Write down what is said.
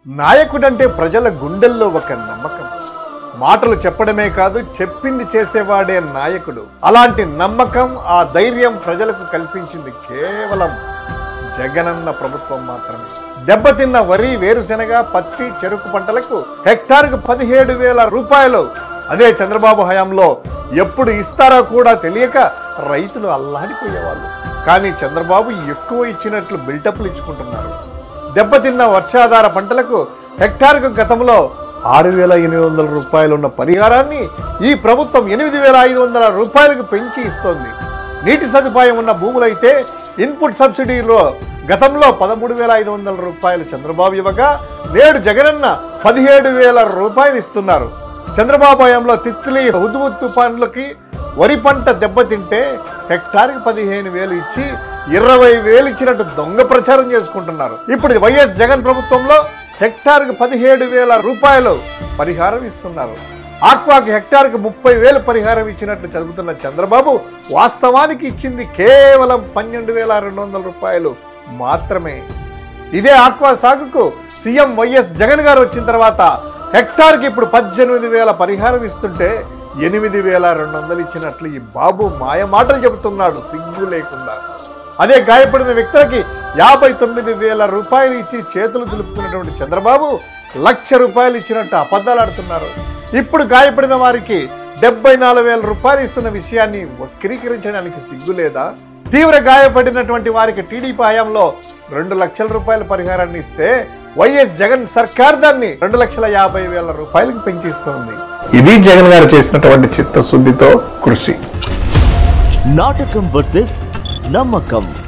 నాయకుడంటే ప్రజల గుండెల్లో ఒక నమ్మకం మాటలు చెప్పడమే కాదు చెప్పింది చేసేవాడే నాయకుడు అలాంటి నమ్మకం ఆ ధైర్యం ప్రజలకు కల్పించింది కేవలం జగనన్న ప్రభుత్వం మాత్రమే దెబ్బతిన్న వరి వేరుశెనగ పత్తి చెరుకు పంటలకు హెక్టార్కు పదిహేడు వేల రూపాయలు అదే చంద్రబాబు హయాంలో ఎప్పుడు ఇస్తారో కూడా తెలియక రైతులు అల్లాడిపోయేవాళ్ళు కానీ చంద్రబాబు ఎక్కువ ఇచ్చినట్లు బిల్టప్లు ఇచ్చుకుంటున్నారు దెబ్బతిన్న వర్షాధార పంటలకు హెక్టార్కు గతంలో ఆరు వేల ఎనిమిది వందల రూపాయలు ఉన్న పరిహారాన్ని ఈ ప్రభుత్వం ఎనిమిది వేల ఐదు వందల రూపాయలకు పెంచి ఇస్తోంది నీటి సదుపాయం ఉన్న భూములైతే ఇన్పుట్ సబ్సిడీలో గతంలో పదమూడు వేల ఐదు వందల రూపాయలు చంద్రబాబు ఇవ్వగా నేడు జగనన్న పదిహేడు వేల రూపాయలు ఇస్తున్నారు చంద్రబాబు హయాంలో తిత్లీ హుద్హు తుఫాన్లకి వరి పంట దెబ్బతింటే హెక్టార్కి పదిహేను వేలు ఇచ్చి ఇరవై వేలు ఇచ్చినట్టు దొంగ ప్రచారం చేసుకుంటున్నారు ఇప్పుడు వైఎస్ జగన్ ప్రభుత్వంలో హెక్టార్కి పదిహేడు వేల రూపాయలు పరిహారం ఇస్తున్నారు ఆక్వాకి హెక్టార్కి ముప్పై వేలు పరిహారం ఇచ్చినట్లు చదువుతున్న చంద్రబాబు వాస్తవానికి ఇచ్చింది కేవలం పన్నెండు వేల రెండు వందల రూపాయలు మాత్రమే ఇదే ఆక్వా సాగుకు సీఎం వైఎస్ జగన్ గారు వచ్చిన తర్వాత హెక్టార్కి ఇప్పుడు పద్దెనిమిది వేల పరిహారం ఇస్తుంటే ఎనిమిది వేల రెండు వందలు ఇచ్చినట్లు ఈ బాబు మాయ మాటలు చెబుతున్నాడు సిగ్గు లేకుండా అదే గాయపడిన వ్యక్తులకి యాభై తొమ్మిది వేల రూపాయలు ఇచ్చి చేతులు దులుపుకున్నటువంటి చంద్రబాబు లక్ష రూపాయలు ఇచ్చినట్టు అబద్ధాలు ఆడుతున్నారు ఇప్పుడు గాయపడిన వారికి డెబ్బై నాలుగు వేల రూపాయలు ఇస్తున్న విషయాన్ని వక్రీకరించడానికి సిగ్గు లేదా తీవ్ర గాయపడినటువంటి వారికి టీడీపీ హయాంలో రెండు లక్షల రూపాయల పరిహారాన్ని ఇస్తే వైఎస్ జగన్ సర్కార్ దాన్ని రెండు లక్షల యాభై వేల రూపాయలకు పెంచిస్తోంది ఇది జగన్ గారు చేసినటువంటి చిత్తశుద్ధితో కృషి నాటకం వర్సెస్ నమ్మకం